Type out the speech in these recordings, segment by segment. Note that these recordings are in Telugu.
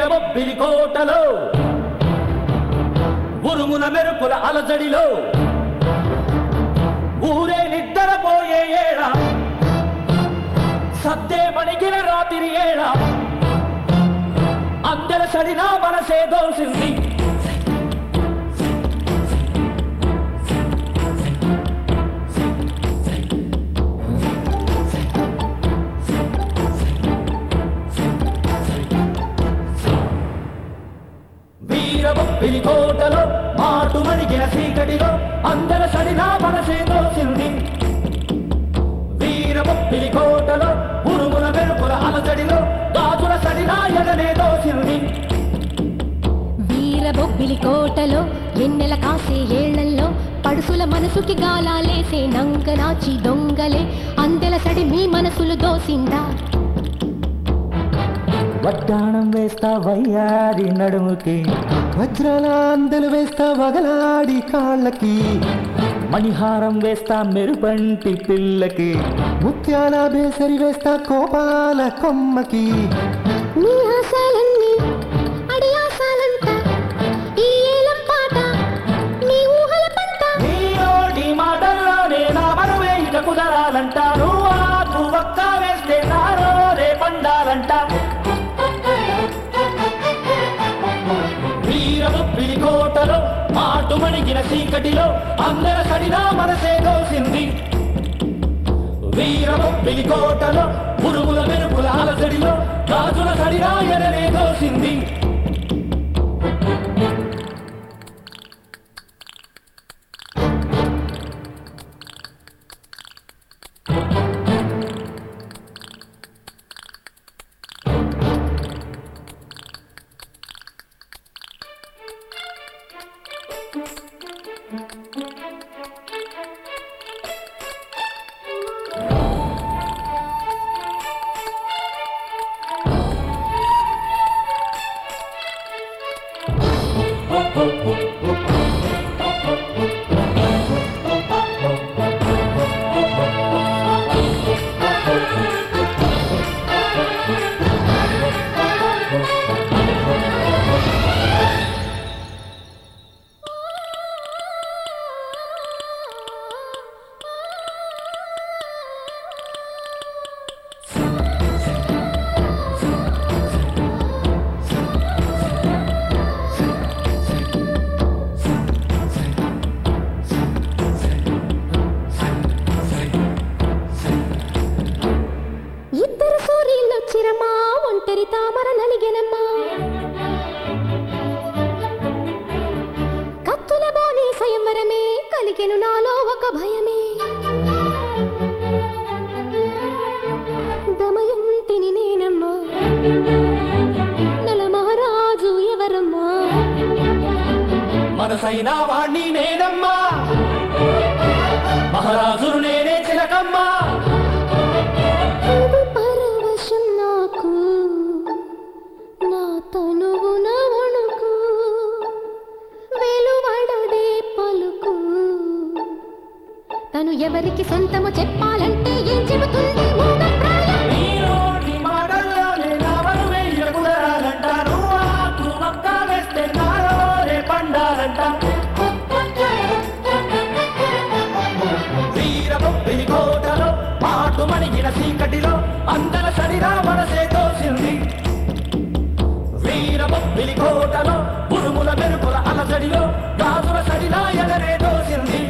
వీరబొబ్బిలి కోటలో ఉరుముల మెరుపుల అలజడిలో ఊరే నిద్రపోయే ఏడ సద్దే మణిగిన రాత్రి ఏడ అందర సడినా మనసే దోసింది వీరబొప్పిలి కోటలో మాటు మణిగిన చీకటిలో అందర సడినా మనసే దోసింది వీరబొప్పిలి కోటలో ఉరుముల మెరుపుల అలజడిలో గాజుల సడినా ఎగనే దోసింది వీరబొబ్బిలి కోటలో ఎన్నెల కాసే ఏళ్లల్లో పడుసుల మనసుకి గాలాలేసే నంగనాచి దొంగలే అందెల సడి మీ మనసులు దోసిందా వడ్డాణం వేస్తా వయ్యారి నడుముకి వజ్రాల అందెలు వేస్తా వగలాడి కాళ్ళకి మణిహారం వేస్తా మెరుపంటి పిల్లకి ముత్యాల బేసరి వేస్తా కోపాల కొమ్మకి నీ ఆశాలన్నీ అడి ఆశాలంట ఈ ఏలం పాట నీ ఊహల పంట నీ నోటి మాటల్లోనే నా మరువే ఇక కుదరాలంటారు ఆకు ఒక్క వేస్తే నారో రే పండాలంట వీరముప్పిలి కోటలో మాటు మణిగిన చీకటిలో అందర సడినా మనసే దోసింది వీరముప్పిలి కోటలో పురుగుల మెరుపుల అలసడిలో గాజుల సడినా ఎననే దోసింది ఇద్దరు సూర్యులొచ్చిరమ్మా ఒంటరి తామర నలిగెనమ్మా కత్తుల బాణి స్వయంవరమే కలిగెను నాలో ఒక భయమే దమయంతిని నేనమ్మా నల మహారాజు ఎవరమ్మా మనసైన వాణ్ణి నేనమ్మా మహారాజును నేనే చిలకమ్మా ఇది పరవశం నాకు నా తనువున వణుకు వెలువడదే పలుకు తను ఎవరికి సొంతము చెప్పాలంటే ఏం చెబుతుంది మూఢప్రాయం నీ నోటి మాటల్లోనే నా వరువే ఎగుదరాలంటారు ఆకు ఒక్క వేస్తే నాలో రే పండాలంట వీరబొప్పిలి కోటలో మాటు మణిగిన చీకటిలో అందర శరీరా మనసే తోసింది వీరబొప్పిలి కోటలో ఉరుముల మెరుపుల అలజడిలో గాజుల సడిలా ఎగరే దోసింది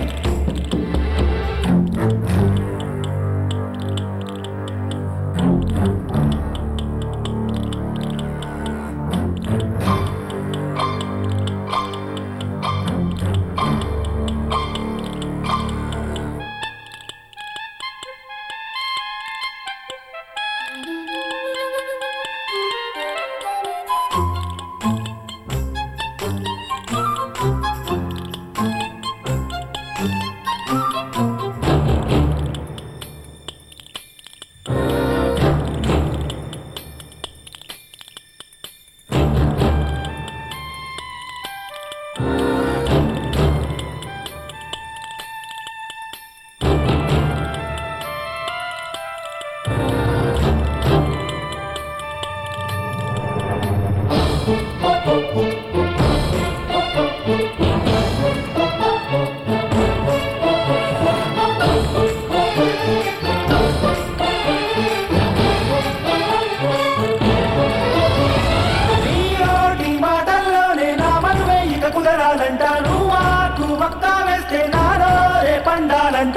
వక్క వేస్తే నారో రే పండాలంట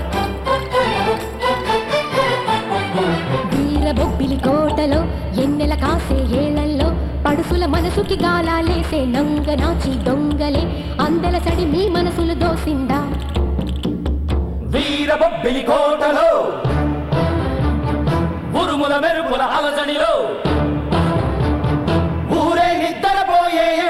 వీరబొబ్బిలి కోటలో ఎన్నెల కాసే ఏళ్లలో పడుసుల మనసుకి గాలాలేసే నంగనాచి దొంగలే అందెల సడి మీ మనసులు దోసిందా వీరబొబ్బిలి కోటలో ఉరుముల మెరుపుల అలజడిలో ఊరే నిద్రపోయే